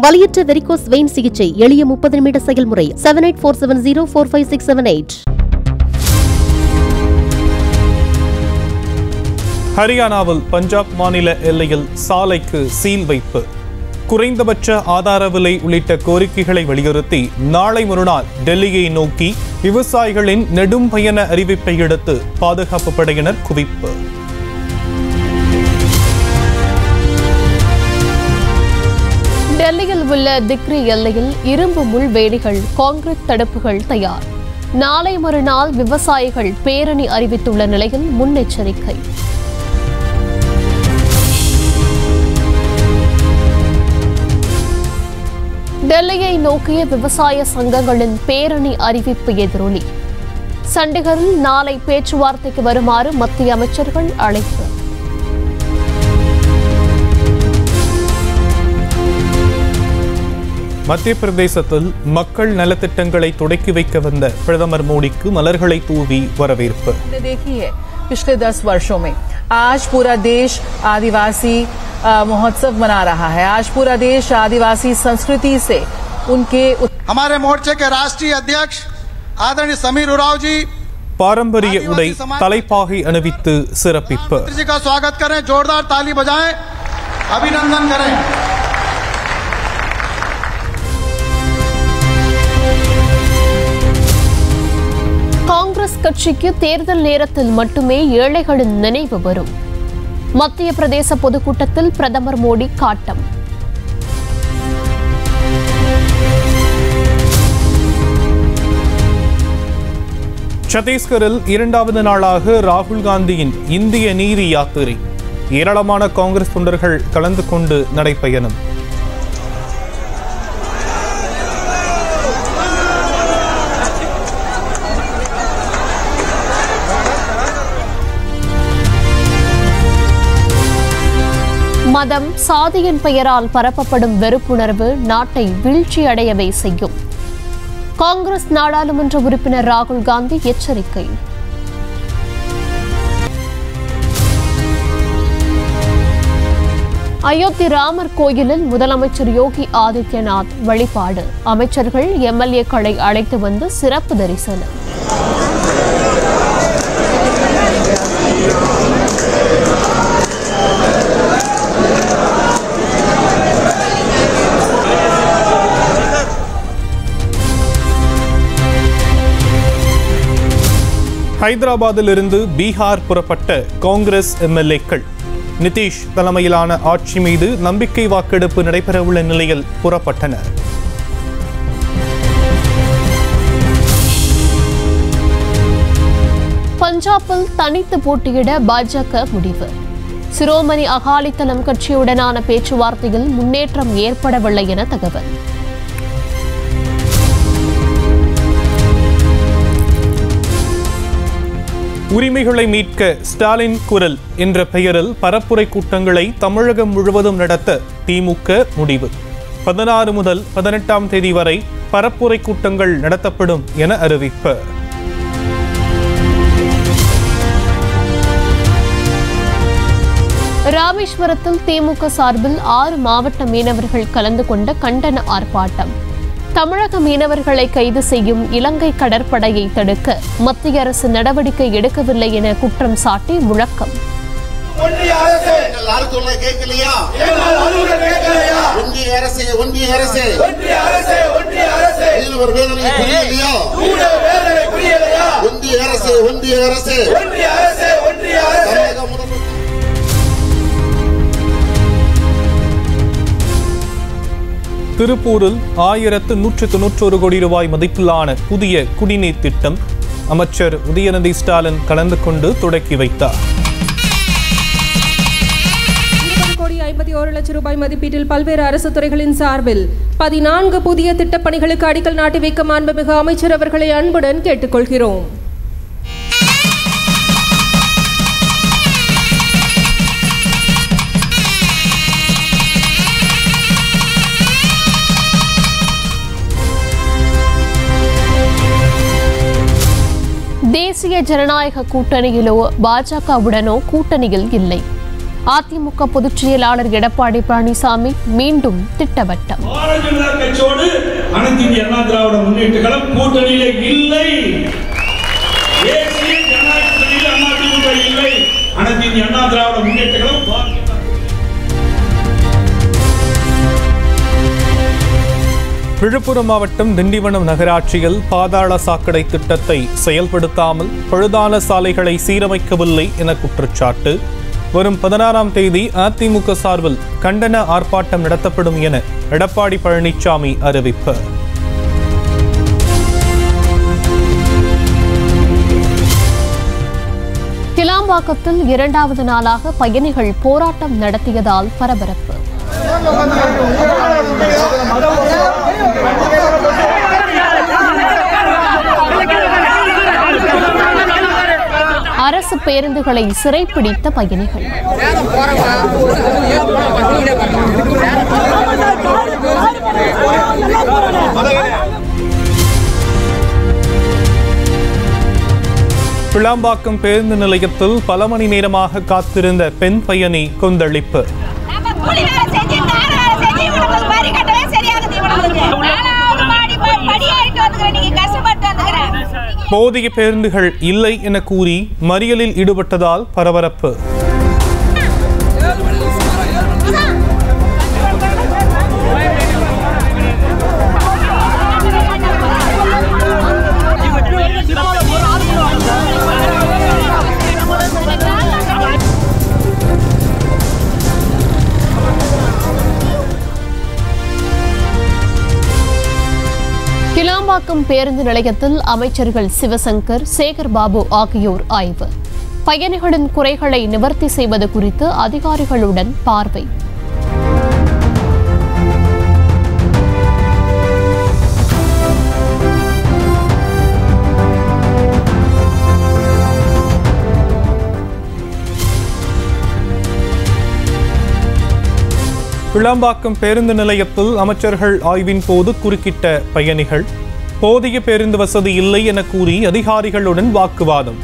வலியற்ற varicose vein சிகிச்சை எளிய முப்பது நிமிட செயல்முறை seven eight four seven zero four five six seven eight ஹரியானாவில் பஞ்சாப் மாநில எல்லையில் சாலைக்கு சீல் வைப்பு குறைந்தபட்ச ஆதார விலை உள்ளிட்ட கோரிக்கைகளை வலியுறுத்தி நாளை மறுநாள் டெல்லியை நோக்கி விவசாயிகளின் நெடும் பயண அறிவிப்பை அடுத்து பாதுகாப்பு படையினர் குவிப்பு டெல்லியில் உள்ள திக்ரி எல்லையில் இரும்பு முள்வேலிகள் கான்கிரீட் தடுப்புகள் தயார் நாளை மறுநாள் விவசாயிகள் பேரணி அறிவித்துள்ள நிலையில் முன்னெச்சரிக்கை டெல்லியை நோக்கிய விவசாய சங்கங்களின் பேரணி அறிவிப்பு எதிரொலி சண்டிகரில் நாளை பேச்சுவார்த்தைக்கு வருமாறு மத்திய அமைச்சர்கள் அழைப்பு மத்திய பிரதேசத்தில் மக்கள் நலத்திட்டங்களை தொடக்கி வைக்க வந்த பிரதமர் மோடிக்கு மலர்களை தூவி வரவேற்பு हमने देखी है पिछले दस वर्षों में आज पूरा देश आदिवासी अ, महोत्सव मना रहा है आज पूरा देश आदिवासी संस्कृति से उनके उत- हमारे मोर्चे के राष्ट्रीय अध्यक्ष आदरणीय समीर उराव जी பாரம்பரிய உடை தலைப்பாகை அணிவித்து சிறப்பிப்பு मंत्री जी का स्वागत करें जोरदार ताली बजाएं अभिनंदन करें காங்கிரஸ் கட்சிக்கு தேர்தல் நேரத்தில் மட்டுமே ஏழைகளின் நினைவு வரும் மத்திய பிரதேச பொதுக்கூட்டத்தில் பிரதமர் மோடி காட்டம் சத்தீஸ்கரில் இரண்டாவது நாளாக ராகுல் காந்தியின் இந்திய நீதி யாத்திரை ஏராளமான காங்கிரஸ் தொண்டர்கள் கலந்து கொண்டு நடைபயணம் மதம் சாதியின் பெயரால் பரப்பப்படும் வெறுப்புணர்வு நாட்டை வீழ்ச்சியடையவே செய்யும் காங்கிரஸ் நாடாளுமன்ற உறுப்பினர் ராகுல் காந்தி எச்சரிக்கை அயோத்தி ராமர் கோயிலில் முதலமைச்சர் யோகி ஆதித்யநாத் வழிபாடு அமைச்சர்கள் எம்எல்ஏக்களை அழைத்து வந்து சிறப்பு தரிசனம் ஹைதராபாத்திலிருந்து பீகார் புறப்பட்ட காங்கிரஸ் எம்எல்ஏக்கள் நிதிஷ் தலைமையிலான ஆட்சி மீது நம்பிக்கை வாக்கெடுப்பு நடைபெறவுள்ள நிலையில் புறப்பட்டனர் பஞ்சாபில் தனித்து போட்டியிட பாஜக முடிவு சிரோமணி அகாலிதளம் கட்சியுடனான பேச்சுவார்த்தையில் முன்னேற்றம் ஏற்படவில்லை என தகவல் உரிமைகளை மீட்க ஸ்டாலின் குரல் என்ற பெயரில் பரப்புரை கூட்டங்களை தமிழகம் முழுவதும் நடத்த திமுக முடிவு பதினாறு முதல் பதினெட்டாம் தேதி வரை பரப்புரை கூட்டங்கள் நடத்தப்படும் என அறிவிப்பு ராமேஸ்வரத்தில் திமுக சார்பில் ஆறு மாவட்ட மீனவர்கள் கலந்து கொண்ட கண்டன ஆர்ப்பாட்டம் தமிழக மீனவர்களை கைது செய்யும் இலங்கை கடற்படையை தடுக்க மத்திய அரசு நடவடிக்கை எடுக்கவில்லை என குற்றம் சாட்டி முழக்கம் எல்லாரும் சொல்ல கேட்கலையா ஒன்றிய அரசு ஒன்றிய அரசு இதில் ஒரு வேதனை புரியலையா ஒன்றிய அரசு ஒன்றிய அரசு தமிழக முதல்வர் திருப்பூரில் ஆயிரத்து நூற்று தொன்னூற்றொரு கோடி ரூபாய் மதிப்பிலான புதிய குடிநீர் திட்டம் அமைச்சர் உதயநிதி ஸ்டாலின் கலந்து கொண்டு தொடக்கி வைத்தார் இருபது கோடி ஐம்பத்தி ஒரு லட்சம் ரூபாய் மதிப்பீட்டில் பல்வேறு அரசு துறைகளின் சார்பில் பதினான்கு புதிய திட்டப் பணிகளுக்கு அடிக்கல் நாட்டி வைக்க மாண்புமிகு அமைச்சர் அவர்களை அன்புடன் கேட்டுக்கொள்கிறோம் தேசிய ஜனநாயக கூட்டணியிலோ பாஜகவுடனோ கூட்டணியில் இல்லை அதிமுக பொதுச் செயலாளர் எடப்பாடி பழனிசாமி மீண்டும் திட்டவட்டம் பாரதிய ஜனதா கட்சியோடு அனைத்து இந்திய அண்ணா திராவிட முன்னேற்ற கழகம் கூட்டணியிலே இல்லை தேசிய ஜனநாயக கூட்டணியில் அதிமுக இல்லை அனைத்து இந்திய அண்ணா திராவிட முன்னேற்ற கழகம் பாரதிய ஜனதா விழுப்புரம் மாவட்டம் திண்டிவனம் நகராட்சியில் பாதாள சாக்கடை திட்டத்தை செயல்படுத்தாமல் பழுதான சாலைகளை சீரமைக்கவில்லை என குற்றச்சாட்டு வரும் பதினாறாம் தேதி அதிமுக சார்பில் கண்டன ஆர்ப்பாட்டம் நடத்தப்படும் என எடப்பாடி பழனிசாமி அறிவிப்பு கிளாம்பாக்கத்தில் இரண்டாவது நாளாக பயணிகள் போராட்டம் நடத்தியதால் பரபரப்பு அரசு பேருந்துகளை சிறைப்பிடித்த பயணிகள் பிளாம்பாக்கம் பேருந்து நிலையத்தில் பல மணி நேரமாக காத்திருந்த பெண் பயணி கொந்தளிப்பு நம்ம கூலி வேலை செஞ்சு தார வேலை செஞ்சு இவனுங்களுக்கு வரி கட்டவே சரியாகுது இவனுங்களுக்கு நாலாவது மாடி ப- படியாயிட்டு வந்துக்கிறேன் நீங்க கஷ்டப்பட்டு வந்துக்கிறேன் போதிய பேருந்துகள் இல்லை என கூறி மறியலில் ஈடுபட்டதால் பரபரப்பு கிளாம்பாக்கம் பேருந்து நிலையத்தில் அமைச்சர்கள் சிவசங்கர் சேகர் பாபு ஆகியோர் ஆய்வு பயணிகளின் குறைகளை நிவர்த்தி செய்வது குறித்து அதிகாரிகளுடன் பார்வை விளாம்பாக்கம் பேருந்து நிலையத்தில் அமைச்சர்கள் ஆய்வின் போது குறுக்கிட்ட பயணிகள் போதிய பேருந்து வசதி இல்லை என கூறி அதிகாரிகளுடன் வாக்குவாதம்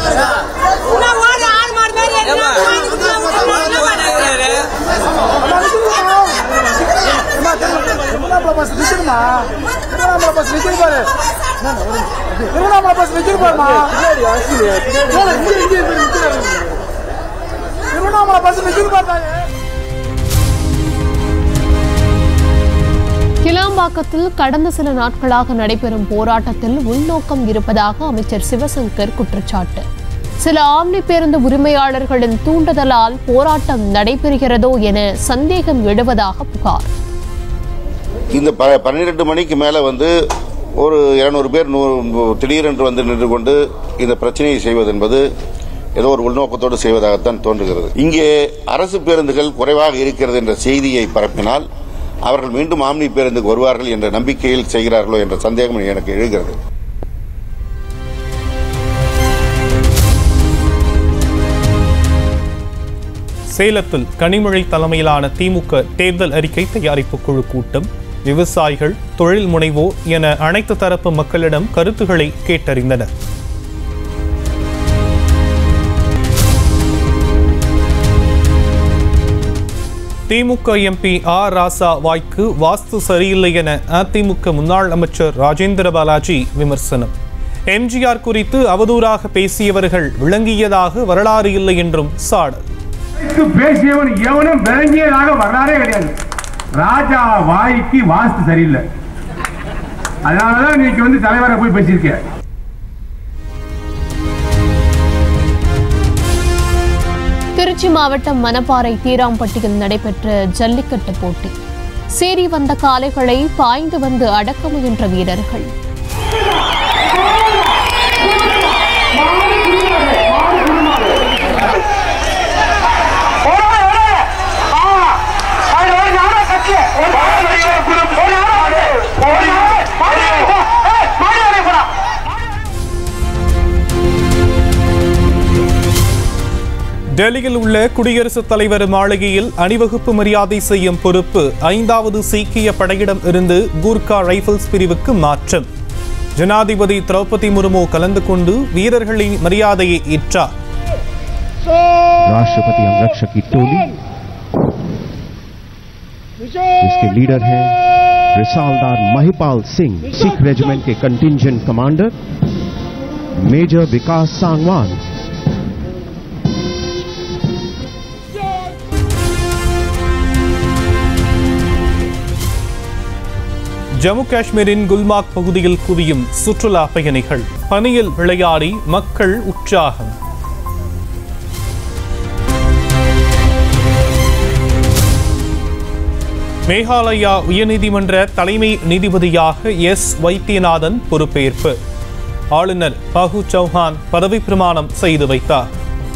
கிளாம்பாக்கத்தில் கடந்த சில நாட்களாக நடைபெறும் போராட்டத்தில் உள்நோக்கம் இருப்பதாக அமைச்சர் சிவசங்கர் குற்றச்சாட்டு சில ஆம்னி பேருந்து உரிமையாளர்களின் தூண்டுதலால் போராட்டம் நடைபெறுகிறதோ என சந்தேகம் எழுவதாக புகார் இந்த ப பன்னிரெண்டு மணிக்கு மேலே வந்து ஒரு இருநூறு பேர் நூ- திடீரென்று வந்து நின்று கொண்டு இந்த பிரச்சனையை செய்வது என்பது ஏதோ ஒரு உள்நோக்கத்தோடு செய்வதாகத்தான் தோன்றுகிறது இங்கே அரசு பேருந்துகள் குறைவாக இருக்கிறது என்ற செய்தியை பரப்பினால் அவர்கள் மீண்டும் ஆம்னி பேருந்துக்கு வருவார்கள் என்ற நம்பிக்கையில் செய்கிறார்களோ என்ற சந்தேகம் எனக்கு எழுகிறது சேலத்தில் கனிமொழி தலைமையிலான திமுக தேர்தல் அறிக்கை தயாரிப்பு குழு கூட்டம் விவசாயிகள் தொழில் முனைவோர் என அனைத்து தரப்பு மக்களிடம் கருத்துக்களை கேட்டறிந்தனர் திமுக எம்பி ஆர் ராசா வாய்க்கு வாஸ்து சரியில்லை என அதிமுக முன்னாள் அமைச்சர் ராஜேந்திர பாலாஜி விமர்சனம் எம்ஜிஆர் குறித்து அவதூறாக பேசியவர்கள் விளங்கியதாக வரலாறு இல்லை என்றும் சாடல் வாய்க்கு பேசியவன் எவனும் விளங்கியதாக வரலாறே கிடையாது ராஜா வாய்க்கு வாஸ்து சரியில்லை அதனாலதான் இன்னைக்கு வந்து தலைவரை போய் பேசியிருக்க திருச்சி மாவட்டம் மணப்பாறை தீராம்பட்டியில் நடைபெற்ற ஜல்லிக்கட்டு போட்டி சீறி வந்த காளைகளை பாய்ந்து வந்து அடக்க முயன்ற வீரர்கள் டெல்லியில் உள்ள குடியரசுத் தலைவர் மாளிகையில் அணிவகுப்பு மரியாதை செய்யும் பொறுப்பு ஐந்தாவது சீக்கிய படையிடம் இருந்து கூர்கா ரைபிள்ஸ் பிரிவுக்கு மாற்றம் ஜனாதிபதி திரௌபதி முர்மு கலந்து கொண்டு வீரர்களின் மரியாதையை ஏற்றார் राष्ट्रपति अंगरक्षक की टोली जिसके लीडर हैं रिसालदार महिपाल सिंह सिख रेजिमेंट के contingent commander major Vikas Sangwan Jammu காஷ்மீரின் குல்மார்க் பகுதியில் குவியும் சுற்றுலா பயணிகள் பனியில் விளையாடி மக்கள் உற்சாகம் மேகாலயா உயர்நீதிமன்ற தலைமை நீதிபதியாக எஸ் வைத்தியநாதன் பொறுப்பேற்பு ஆளுநர் பகு சௌஹான் பதவி பிரமாணம் செய்து வைத்தார்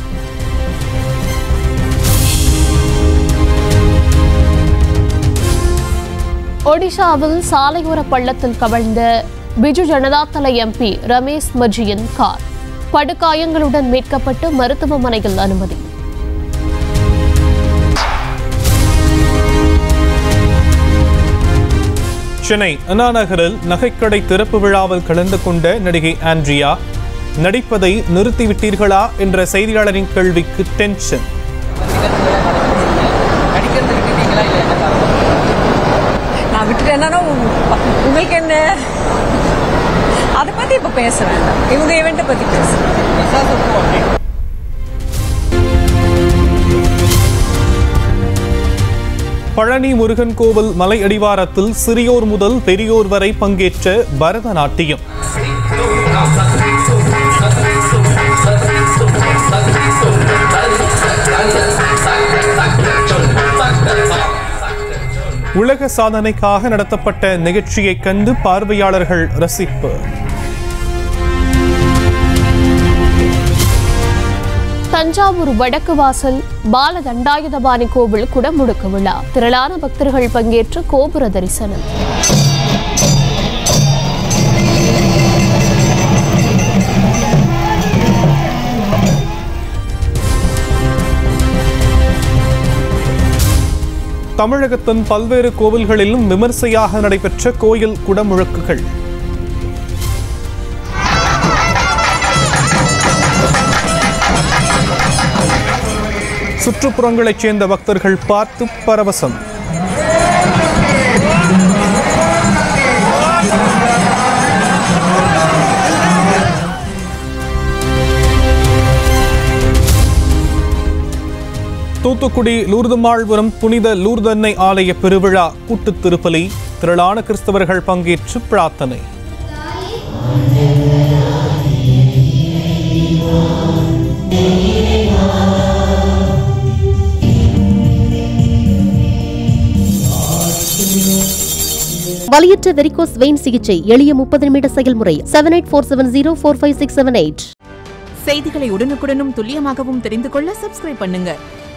ஒடிஷாவில் சாலையோர பள்ளத்தில் கவிழ்ந்த பிஜு ஜனதாதள எம்பி ரமேஷ் மஜியின் கார் படுகாயங்களுடன் மீட்கப்பட்டு மருத்துவமனையில் அனுமதி சென்னை அண்ணா நகரில் நகைக்கடை திறப்பு விழாவில் கலந்து கொண்ட நடிகை ஆண்ட்ரியா நடிப்பதை நிறுத்திவிட்டீர்களா என்ற செய்தியாளரின் கேள்விக்கு டென்ஷன் நான் விட்டுட்டேன்னா உங்களுக்கு என்ன அதை பத்தி இப்ப பேச வேண்டாம் இவங்க இவெண்ட்டை பத்தி பேசுறேன் பழனி முருகன் கோவில் மலை அடிவாரத்தில் சிறியோர் முதல் பெரியோர் வரை பங்கேற்ற பரதநாட்டியம் உலக சாதனைக்காக நடத்தப்பட்ட நிகழ்ச்சியை கண்டு பார்வையாளர்கள் ரசிப்பு தஞ்சாவூர் வடக்கு வாசல் பால தண்டாயுதபாணி கோவில் குடமுழுக்கு விழா திரளான பக்தர்கள் பங்கேற்று கோபுர தரிசனம் தமிழகத்தின் பல்வேறு கோவில்களிலும் விமர்சையாக நடைபெற்ற கோயில் குடமுழக்குகள் சுற்றுப்புறங்களைச் சேர்ந்த பக்தர்கள் பார்த்து பரவசம் தூத்துக்குடி லூர்துமாழ்புரம் புனித லூர்தன்னை ஆலய பெருவிழா கூட்டுத் திருப்பலி திரளான கிறிஸ்தவர்கள் பங்கேற்று பிரார்த்தனை வலியற்ற வெரிகோஸ் வெயின் சிகிச்சை எளிய முப்பது நிமிட செயல்முறை seven eight four seven zero four five six seven eight செய்திகளை உடனுக்குடனும் துல்லியமாகவும் தெரிந்து கொள்ள சப்ஸ்கிரைப் பண்ணுங்க